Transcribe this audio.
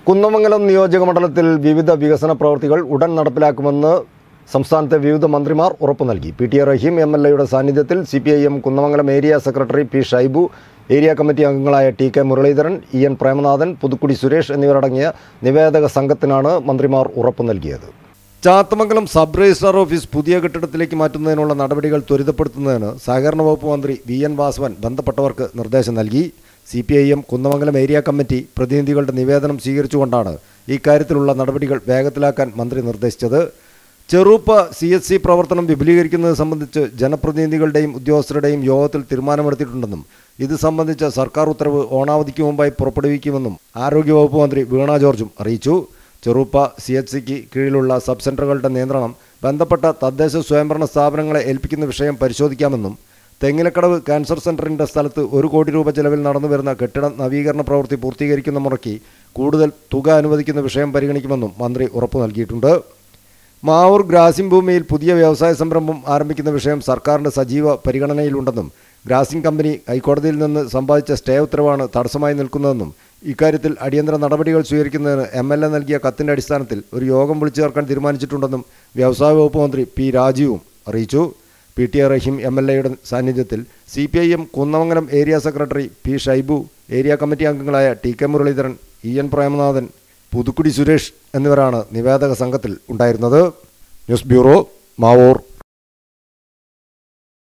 കുന്നമംഗലം നിയോജക മണ്ഡലത്തിൽ വിവിധ വികസന പ്രവൃത്തികൾ ഉടൻ നടപ്പിലാക്കുമെന്ന് സംസ്ഥാനത്തെ വിവിധ മന്ത്രിമാർ ഉറപ്പു നൽകി P T A Rahim M L എയുടെ സാന്നിധ്യത്തിൽ C P I M Kunnamangalam area secretary P Shaibu area committee അംഗങ്ങളായ T K Muraleedharan E N Premanathan Puthukkudi Suresh എന്നിവരടങ്ങിയ നിവേദക സംഘത്തിനാണ് മന്ത്രിമാർ ഉറപ്പു നൽകിയത് ചാത്തമംഗലം സബ് രജിസ്ട്രാർ ഓഫീസ് പുതിയ കെട്ടിടത്തിലേക്ക് മാറ്റുന്നതിനുള്ള നടപടികൾ ത്വരിതപ്പെടുത്തുന്നതിന് സഹകരണ വകുപ്പ് മന്ത്രി വി എൻ വാസവൻ ബന്ധപ്പെട്ടവർക്ക് നിർദ്ദേശം നൽകി C P I M Kunnamangalam area committee പ്രതിനിധികളുടെ നിവേദനം സ്വീകരിച്ചുകൊണ്ടാണ് ഇക്കാര്യത്തിലുള്ള നടപടികൾ വേഗത്തിലാക്കാൻ മന്ത്രി നിർദ്ദേശിച്ചത് ചെറുപ്പ സി എസ് സി പ്രവർത്തനം വിപുലീകരിക്കുന്നത് സംബന്ധിച്ച് ജനപ്രതിനിധികളുടെയും ഉദ്യോഗസ്ഥരുടെയും യോഗത്തിൽ തീരുമാനമെടുത്തിട്ടുണ്ടെന്നും ഇത് സംബന്ധിച്ച സർക്കാർ ഉത്തരവ് ഓണാവധിക്ക് മുമ്പായി പുറപ്പെടുവിക്കുമെന്നും ആരോഗ്യവകുപ്പ് മന്ത്രി വീണ ജോർജും അറിയിച്ചു ചെറുപ്പ സി എച്ച് സിക്ക് കീഴിലുള്ള സബ് സെൻ്ററുകളുടെ നിയന്ത്രണം ബന്ധപ്പെട്ട തദ്ദേശ സ്വയംഭരണ സ്ഥാപനങ്ങളെ ഏൽപ്പിക്കുന്ന വിഷയം പരിശോധിക്കാമെന്നും തെങ്ങിലക്കടവ് ക്യാൻസർ സെൻ്ററിൻ്റെ സ്ഥലത്ത് ഒരു കോടി രൂപ ചെലവിൽ നടന്നുവരുന്ന കെട്ടിട നവീകരണ പ്രവൃത്തി പൂർത്തീകരിക്കുന്ന മുറയ്ക്ക് കൂടുതൽ തുക അനുവദിക്കുന്ന വിഷയം പരിഗണിക്കുമെന്നും മന്ത്രി ഉറപ്പു നൽകിയിട്ടുണ്ട് മാവൂർ ഗ്രാസിംഗ് ഭൂമിയിൽ പുതിയ വ്യവസായ സംരംഭം ആരംഭിക്കുന്ന വിഷയം സർക്കാരിൻ്റെ സജീവ പരിഗണനയിലുണ്ടെന്നും ഗ്രാസിംഗ് കമ്പനി ഹൈക്കോടതിയിൽ നിന്ന് സമ്പാദിച്ച സ്റ്റേ ഉത്തരവാണ് തടസ്സമായി നിൽക്കുന്നതെന്നും ഇക്കാര്യത്തിൽ അടിയന്തര നടപടികൾ സ്വീകരിക്കുന്നതിന് എം എൽ എ നൽകിയ കത്തിൻ്റെ അടിസ്ഥാനത്തിൽ ഒരു യോഗം വിളിച്ചു ചേർക്കാൻ തീരുമാനിച്ചിട്ടുണ്ടെന്നും വ്യവസായ വകുപ്പ് മന്ത്രി പി രാജീവും അറിയിച്ചു P T A Rahim M L എയുടെ സാന്നിധ്യത്തിൽ C P I M Kunnamangalam area secretary P Shaibu area committee അംഗങ്ങളായ T K Muraleedharan E N Premanathan Puthukkudi Suresh എന്നിവരാണ് നിവേദക സംഘത്തിൽ ഉണ്ടായിരുന്നത് ന്യൂസ് ബ്യൂറോ മാവൂർ